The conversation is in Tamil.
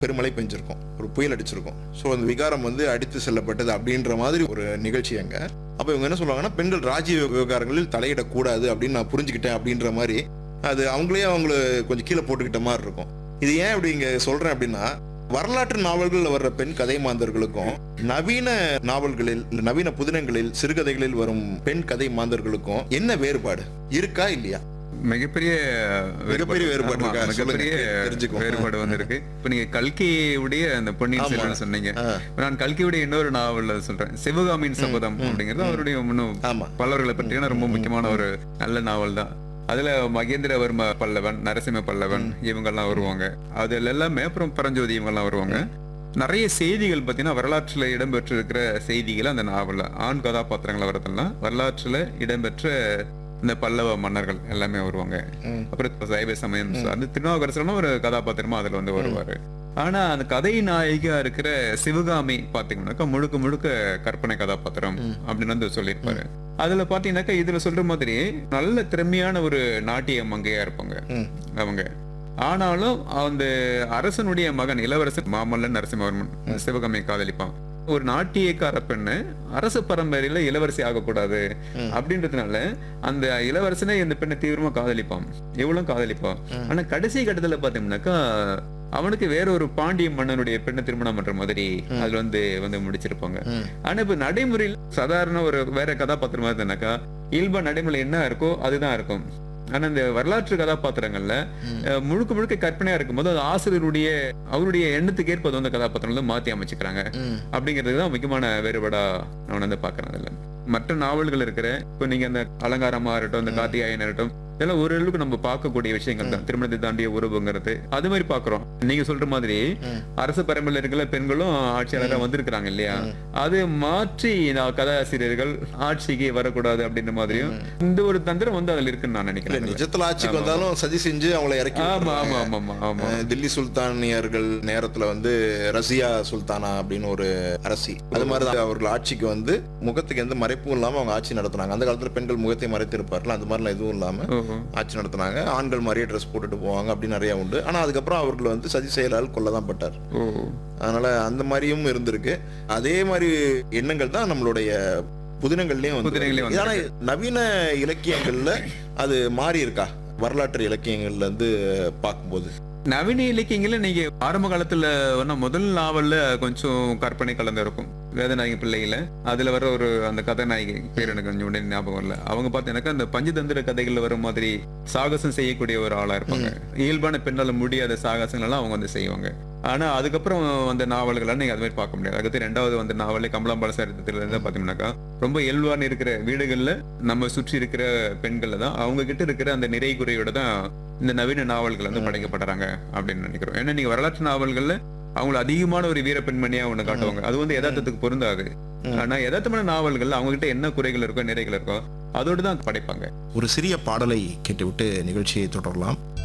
பெருமழை பெஞ்சிருக்கும் ஒரு புயல் அடிச்சிருக்கும் ஸோ அந்த விகாரம் வந்து அடித்து செல்லப்பட்டது அப்படின்ற மாதிரி ஒரு நிகழ்ச்சி அங்க அப்போ இவங்க என்ன சொல்லுவாங்கன்னா பெண்கள் ராஜ்ய விவகாரங்களில் தலையிடக்கூடாது அப்படின்னு நான் புரிஞ்சுக்கிட்டேன் அப்படின்ற மாதிரி அது அவங்களே அவங்கள கொஞ்சம் கீழே போட்டுக்கிட்ட மாதிரி இருக்கும் இது ஏன் அப்படி இங்க சொல்றேன் அப்படின்னா வரலாற்று நாவல்களில் வர்ற பெண் கதை மாந்தர்களுக்கும் நவீன நாவல்களில் இல்ல நவீன புதினங்களில் சிறுகதைகளில் வரும் பெண் கதை மாந்தர்களுக்கும் என்ன வேறுபாடு இருக்கா இல்லையா மிகப்பெரிய மிகப்பெரிய வேறுபாடு ஆமா, இருக்கா? மிகப்பெரிய சொல்லுங்க, தெரிஞ்சுக்குவோம். வேறுபாடு வந்து இருக்கு இப்ப நீங்க கல்கியுடைய அந்த பொன்னியின் ஆமா. செல்வன் சொன்னீங்க ஆ, நான் கல்கியுடைய இன்னொரு நாவல்ல சொல்றேன் சிவகாமியின் சபதம் ம், அப்படிங்கிறது ம். அவருடைய இன்னும் ஆமா பல்லவர்களை பற்றியான ரொம்ப ம், முக்கியமான ம். ஒரு நல்ல நாவல் தான் அதுல மகேந்திரவர்ம பல்லவன் நரசிம்ம பல்லவன் ம். இவங்கெல்லாம் வருவாங்க அதுல எல்லாமே அப்புறம் பரஞ்சோதி இவங்கெல்லாம் வருவாங்க நிறைய செய்திகள் பார்த்தீங்கன்னா வரலாற்றுல இடம்பெற்று இருக்கிற செய்திகள் அந்த நாவல்ல ஆண் கதாபாத்திரங்களை வரதெல்லாம் வரலாற்றுல இடம்பெற்ற இந்த பல்லவ மன்னர்கள் எல்லாமே வருவாங்க ம், அப்புறம் சைவ சமயம் ம். அந்த திருநாவுக்கரசரும் ஒரு கதாபாத்திரமா அதுல வந்து வருவாரு ஆனா அந்த கதை நாயகியா இருக்கிற சிவகாமி பாத்தீங்கன்னாக்கா முழுக்க முழுக்க கற்பனை கதாபாத்திரம் ம். அப்படின்னு வந்து சொல்லியிருப்பாரு அதுல பாத்தீங்கன்னாக்கா இதுல சொல்ற மாதிரி நல்ல திறமையான ஒரு நாட்டிய மங்கையா இருப்பாங்க ம். அவங்க ஆனாலும் அந்த அரசனுடைய மகன் இளவரசன் மாமல்லன் நரசிம்மவர்மன் சிவகாமியை காதலிப்பான் ஒரு நாட்டியக்கார பெண்ணு அரச பரம்பரையில இளவரசி ஆகக்கூடாது ம். அப்படின்றதுனால அந்த இளவரசனே இந்த பெண்ணை தீவிரமா காதலிப்பான் இவளும் காதலிப்பான் ம். ஆனா கடைசி கட்டத்துல பாத்தீங்கன்னாக்கா அவனுக்கு வேற ஒரு பாண்டிய மன்னனுடைய பெண்ணை திருமணம் பண்ற மாதிரி ம். அதுல வந்து வந்து முடிச்சிருப்பாங்க ம், ஆனா இப்ப நடைமுறையில் சாதாரண ஒரு வேற கதாபாத்திரமா இருந்தாக்கா இயல்பா நடைமுறை என்ன இருக்கோ அதுதான் இருக்கும் ஆனா இந்த வரலாற்று கதாபாத்திரங்கள்ல ம். அஹ், முழுக்க முழுக்க கற்பனையா இருக்கும்போது அது ஆசிரியருடைய அவருடைய எண்ணத்துக்கு ஏற்ப அது வந்து கதாபாத்திரம் வந்து மாத்தி அமைச்சுக்கிறாங்க ம், அப்படிங்கிறது தான் முக்கியமான வேறுபாடா நான் வந்து பாக்குறேன் அதுல மற்ற நாவல்கள் இருக்கிற இப்போ நீங்க அந்த அலங்காரமா இருக்கட்டும் இந்த ம். கார்த்திகாயன் இருக்கட்டும் இதெல்லாம் ஓரளவுக்கு நம்ம பார்க்கக்கூடிய விஷயங்கள் தான் திருமணத்தை தாண்டிய உறவுங்கிறது அது மாதிரி பாக்குறோம் நீங்க சொல்ற மாதிரி ம். அரசு பரம்பரையில் இருக்கிற பெண்களும் ஆட்சியாளராக வந்திருக்கிறாங்க இல்லையா ம். அது மாற்றி நான் கதாசிரியர்கள் ஆட்சிக்கு வரக்கூடாது அப்படின்ற மாதிரியும் இந்த ஒரு தந்திரம் வந்து அதுல இருக்குன்னு நான் இல்ல நினைக்கிறேன் நிஜத்துல ஆட்சிக்கு ஆமா. வந்தாலும் சதி செஞ்சு அவங்கள இறக்கி ஆமா விட்டுறாங்க. ஆமா ஆமா ஆமா ஆமா அஹ் தில்லி சுல்தானியர்கள் நேரத்துல வந்து ரசியா சுல்தானா அப்படின்னு ஒரு அரசி அது மாதிரிதான் அவர்கள் ஆட்சிக்கு வந்து முகத்துக்கு எந்த மறைப்பும் இல்லாம அவங்க ஆட்சி நடத்துனாங்க அந்த காலத்துல பெண்கள் முகத்தை மறைத்திருப்பார்கள் அந்த மாதிரிலாம் எதுவும் இல்லாம ஓஹோ. ஆட்சி நடத்துனாங்க ஆண்கள் மாதிரியே ட்ரெஸ் போட்டுட்டு போவாங்க அப்படி நிறைய உண்டு ஆனா அதுக்கப்புறம் அவர்கள் வந்து சதி செயலால் கொல்லதான் பட்டார் ஓ அதனால அந்த மாதிரியும் இருந்திருக்கு அதே மாதிரி எண்ணங்கள் தான் நம்மளுடைய புதினங்கள்லயும் வந்து புதினங்கள்லயும் வருது. ஆனா நவீன இலக்கியங்கள்ல அது மாறி இருக்கா வரலாற்று இலக்கியங்கள்ல இருந்து பார்க்கும்போது நவீன இலக்கியங்கள நீங்க ஆரம்ப காலத்துல வேணா முதல் நாவல்ல கொஞ்சம் கற்பனை கலந்து இருக்கும் வேதநாயகி பிள்ளையில அதுல வர ஒரு அந்த கதாநாயகி பேர் எனக்கு கொஞ்சம் உடனே ஞாபகம் வரல அவங்க பார்த்தீங்கன்னாக்கா அந்த பஞ்சதந்திர கதைகள்ல வர மாதிரி சாகசம் செய்யக்கூடிய ஒரு ஆளா இருப்பாங்க இயல்பான பெண்ணால முடியாத சாகசங்கள் எல்லாம் அவங்க வந்து செய்வாங்க ஆனா அதுக்கப்புறம் அந்த நாவல்கள்லாம் நீங்க அது மாதிரி பார்க்க முடியாது அதுக்கு ரெண்டாவது வந்த நாவலே கமலாம்பாள சரித்திரத்துல இருந்து பாத்தீங்கன்னாக்கா ரொம்ப இயல்பான இருக்கிற வீடுகள்ல நம்ம சுற்றி இருக்கிற பெண்கள்ல தான் அவங்க கிட்ட இருக்கிற அந்த நிறை குறையோட தான் இந்த நவீன நாவல்கள் வந்து ம். படைக்கப்படறாங்க அப்படின்னு நினைக்கிறோம் ஏன்னா நீங்க வரலாற்று நாவல்கள்ல அவங்கள அதிகமான ஒரு வீர பெண்மணியா ஒண்ணு காட்டுவாங்க அது வந்து யதார்த்தத்துக்கு பொருந்தாது ம். ஆனா யதார்த்தமான நாவல்கள் அவங்க கிட்ட என்ன குறைகள் இருக்கோ நிறைகள் இருக்கோ அதோடு தான் படைப்பாங்க ஒரு சிறிய பாடலை கேட்டுவிட்டு நிகழ்ச்சியை தொடரலாம்